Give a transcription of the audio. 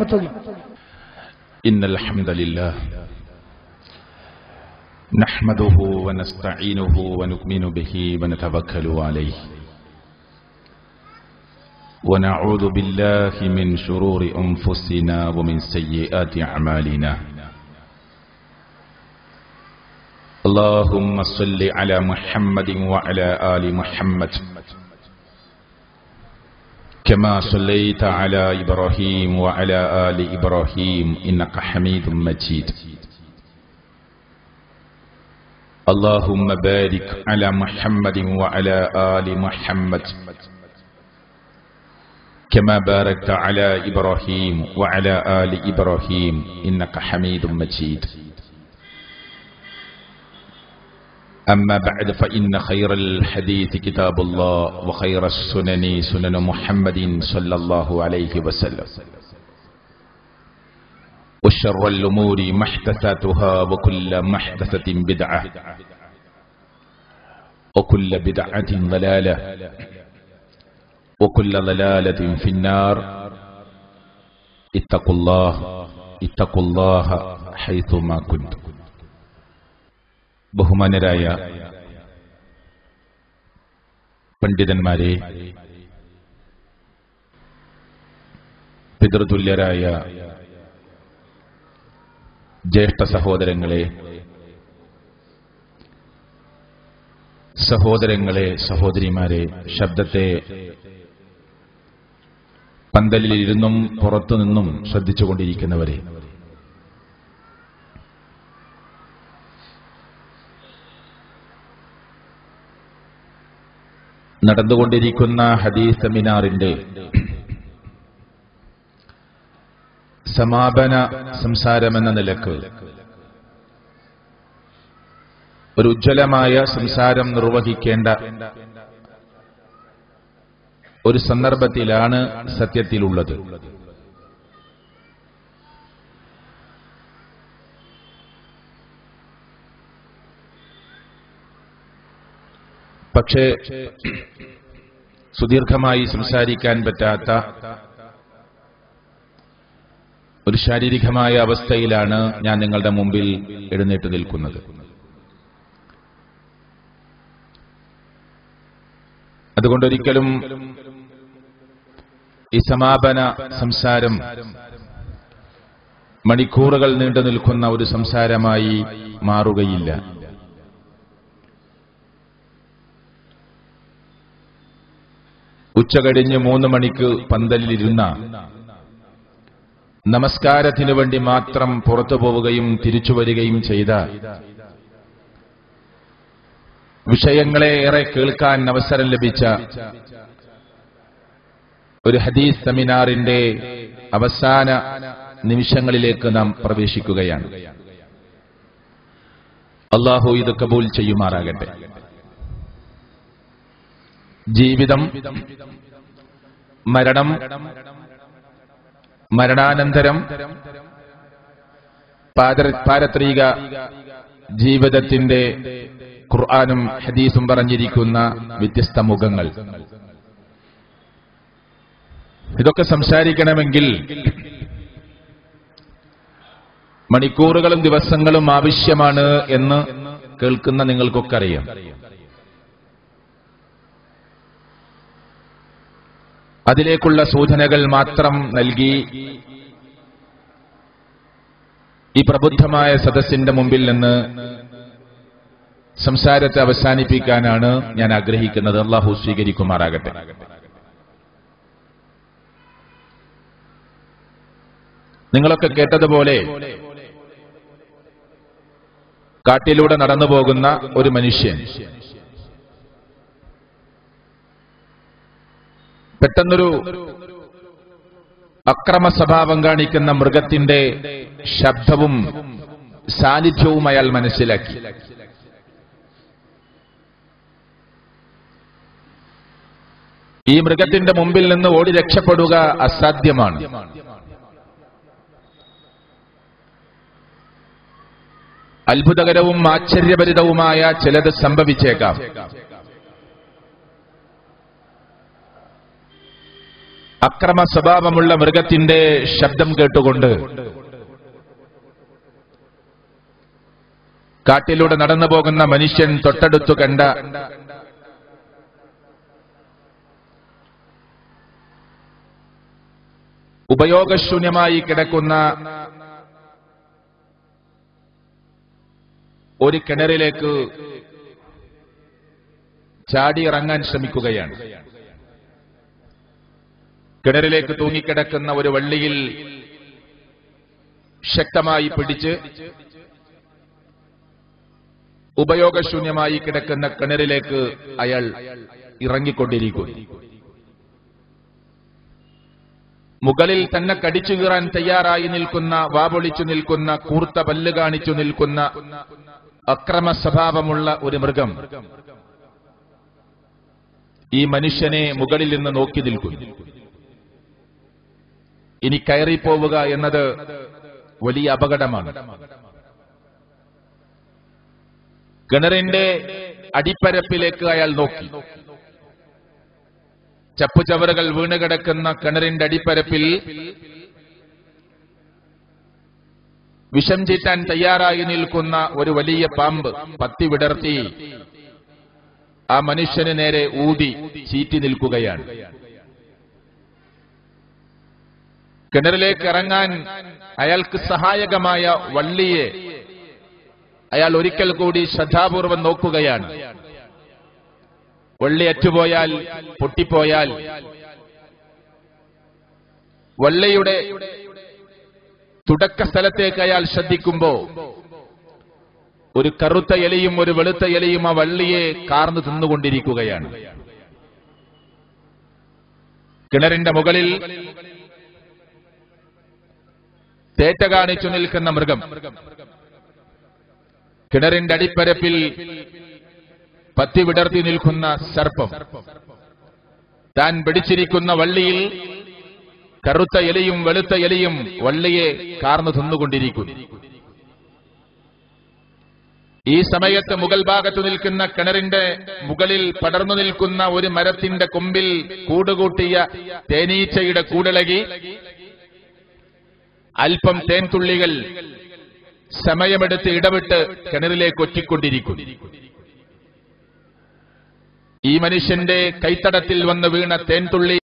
വറഹ്മത്തുള്ളാഹി إن الحمد لله نحمده ونستعينه ونؤمن به ونتوكل عليه ونعوذ بالله من شرور أنفسنا ومن سيئات أعمالنا اللهم صل على محمد وعلى آل محمد كما صليت على إبراهيم وعلى آل إبراهيم إنك حميد مجيد اللهم بارك على محمد وعلى آل محمد كما باركت على إبراهيم وعلى آل إبراهيم إنك حميد مجيد أما بعد فإن خير الحديث كتاب الله وخير السنن سنن محمد صلى الله عليه وسلم وشر الأمور محدثاتها وكل محدثة بدعة وكل بدعة ضلالة وكل ضلالة في النار اتقوا الله اتقوا الله حيثما كنتم ബഹുമാനരായ പണ്ഡിതന്മാരെ പിതൃതുല്യരായ ജ്യേഷ്ഠ സഹോദരങ്ങളെ സഹോദരങ്ങളെ സഹോദരിമാരെ ശബ്ദത്തെ പന്തലിലിരുന്നും പുറത്തുനിന്നും ശ്രദ്ധിച്ചുകൊണ്ടിരിക്കുന്നവരെ നടന്നുകൊണ്ടിരിക്കുന്ന ഹദീസ് സെമിനാറിന്റെ സമാപന സംസാരമെന്ന നിലക്ക് ഒരു ഉജ്ജ്വലമായ സംസാരം നിർവഹിക്കേണ്ട ഒരു സന്ദർഭത്തിലാണ് സത്യത്തിലുള്ളത് പക്ഷേ സുദീർഘമായി സംസാരിക്കാൻ പറ്റാത്ത ഒരു ശാരീരികമായ അവസ്ഥയിലാണ് ഞാൻ നിങ്ങളുടെ മുമ്പിൽ എഴുന്നേറ്റ് നിൽക്കുന്നത് അതുകൊണ്ടൊരിക്കലും ഈ സമാപന സംസാരം മണിക്കൂറുകൾ നീണ്ടു നിൽക്കുന്ന ഒരു സംസാരമായി മാറുകയില്ല ഉച്ചകഴിഞ്ഞ് മൂന്ന് മണിക്ക് പന്തലിലിരുന്ന നമസ്കാരത്തിനു വേണ്ടി മാത്രം പുറത്തു പോവുകയും തിരിച്ചു വരികയും ചെയ്ത വിഷയങ്ങളെ ഏറെ കേൾക്കാൻ അവസരം ലഭിച്ച ഒരു ഹദീസ് സെമിനാറിന്റെ അവസാന നിമിഷങ്ങളിലേക്ക് നാം പ്രവേശിക്കുകയാണ് അള്ളാഹു ഇത് കബൂൽ ചെയ്യുമാറാകട്ടെ ജീവിതം മരണം മരണാനന്തരം പാര- പാരത്രിക ജീവിതത്തിന്റെ ഖുർആാനും ഹദീസും പറഞ്ഞിരിക്കുന്ന വ്യത്യസ്ത മുഖങ്ങൾ ഇതൊക്കെ സംസാരിക്കണമെങ്കിൽ മണിക്കൂറുകളും ദിവസങ്ങളും ആവശ്യമാണ് എന്ന് കേൾക്കുന്ന നിങ്ങൾക്കൊക്കെ അറിയാം അതിലേക്കുള്ള സൂചനകൾ മാത്രം നൽകി ഈ പ്രബുദ്ധമായ സദസ്സിന്റെ മുമ്പിൽ നിന്ന് സംസാരത്തെ അവസാനിപ്പിക്കാനാണ് ഞാൻ ആഗ്രഹിക്കുന്നത് അള്ളാഹു സ്വീകരിക്കുമാറാകട്ടെ നിങ്ങളൊക്കെ കേട്ടതുപോലെ കാട്ടിലൂടെ നടന്നു പോകുന്ന ഒരു മനുഷ്യൻ പെട്ടെന്നൊരു അക്രമ സ്വഭാവം കാണിക്കുന്ന മൃഗത്തിന്റെ ശബ്ദവും സാന്നിധ്യവും അയാൾ മനസ്സിലാക്കി ഈ മൃഗത്തിന്റെ മുമ്പിൽ നിന്ന് ഓടി രക്ഷപ്പെടുക അസാധ്യമാണ് അത്ഭുതകരവും ആശ്ചര്യഭരിതവുമായ ചിലത് സംഭവിച്ചേക്കാം അക്രമ സ്വഭാവമുള്ള മൃഗത്തിന്റെ ശബ്ദം കേട്ടുകൊണ്ട് കാട്ടിലൂടെ നടന്നു പോകുന്ന മനുഷ്യൻ തൊട്ടടുത്തു കണ്ട ഉപയോഗശൂന്യമായി കിടക്കുന്ന ഒരു കിണറിലേക്ക് ചാടിയിറങ്ങാൻ ശ്രമിക്കുകയാണ് കിണറിലേക്ക് തൂങ്ങിക്കിടക്കുന്ന ഒരു വള്ളിയിൽ ശക്തമായി പിടിച്ച് ഉപയോഗശൂന്യമായി കിടക്കുന്ന കിണറിലേക്ക് അയാൾ ഇറങ്ങിക്കൊണ്ടിരിക്കുന്നു മുകളിൽ തന്നെ കടിച്ചു കീറാൻ തയ്യാറായി നിൽക്കുന്ന വാപൊളിച്ചു നിൽക്കുന്ന കൂർത്ത പല്ല് കാണിച്ചു നിൽക്കുന്ന അക്രമ സ്വഭാവമുള്ള ഒരു മൃഗം ഈ മനുഷ്യനെ മുകളിൽ നിന്ന് നോക്കി നിൽക്കുന്നു ഇനി കയറിപ്പോവുക എന്നത് വലിയ അപകടമാണ് കിണറിന്റെ അടിപ്പരപ്പിലേക്ക് അയാൾ നോക്കി ചപ്പുചവറുകൾ വീണുകിടക്കുന്ന കിണറിന്റെ അടിപ്പരപ്പിൽ വിഷം ചീറ്റാൻ തയ്യാറായി നിൽക്കുന്ന ഒരു വലിയ പാമ്പ് പത്തി വിടർത്തി ആ മനുഷ്യന് നേരെ ഊതി ചീറ്റി നിൽക്കുകയാണ് കിണറിലേക്ക് ഇറങ്ങാൻ അയാൾക്ക് സഹായകമായ വള്ളിയെ അയാൾ ഒരിക്കൽ കൂടി ശ്രദ്ധാപൂർവം നോക്കുകയാണ് വള്ളി അറ്റുപോയാൽ പൊട്ടിപ്പോയാൽ വള്ളിയുടെ തുടക്ക സ്ഥലത്തേക്ക് അയാൾ ശ്രദ്ധിക്കുമ്പോ ഒരു കറുത്ത ഇലയും ഒരു വെളുത്ത ഇലയും ആ വള്ളിയെ കാർന്നു തിന്നുകൊണ്ടിരിക്കുകയാണ് കിണറിന്റെ മുകളിൽ തേറ്റ കാണിച്ചു നിൽക്കുന്ന മൃഗം കിണറിന്റെ അടിപ്പരപ്പിൽ പത്തി വിടർത്തി നിൽക്കുന്ന സർപ്പം താൻ പിടിച്ചിരിക്കുന്ന വള്ളിയിൽ കറുത്ത ഇലയും വെളുത്ത ഇലയും വള്ളിയെ കാർന്നു തിന്നുകൊണ്ടിരിക്കുന്നു ഈ സമയത്ത് മുകൾ ഭാഗത്ത് നിൽക്കുന്ന കിണറിന്റെ മുകളിൽ പടർന്നു നിൽക്കുന്ന ഒരു മരത്തിന്റെ കൊമ്പിൽ കൂടുകൂട്ടിയ തേനീച്ചയുടെ കൂടിളകി അല്പം തേൻതുള്ളികൾ സമയമെടുത്ത് ഇടവിട്ട് കിണറിലേക്ക് ഒറ്റിക്കൊണ്ടിരിക്കുന്നു ഈ മനുഷ്യന്റെ കൈത്തടത്തിൽ വന്ന് വീണ തേൻതുള്ളി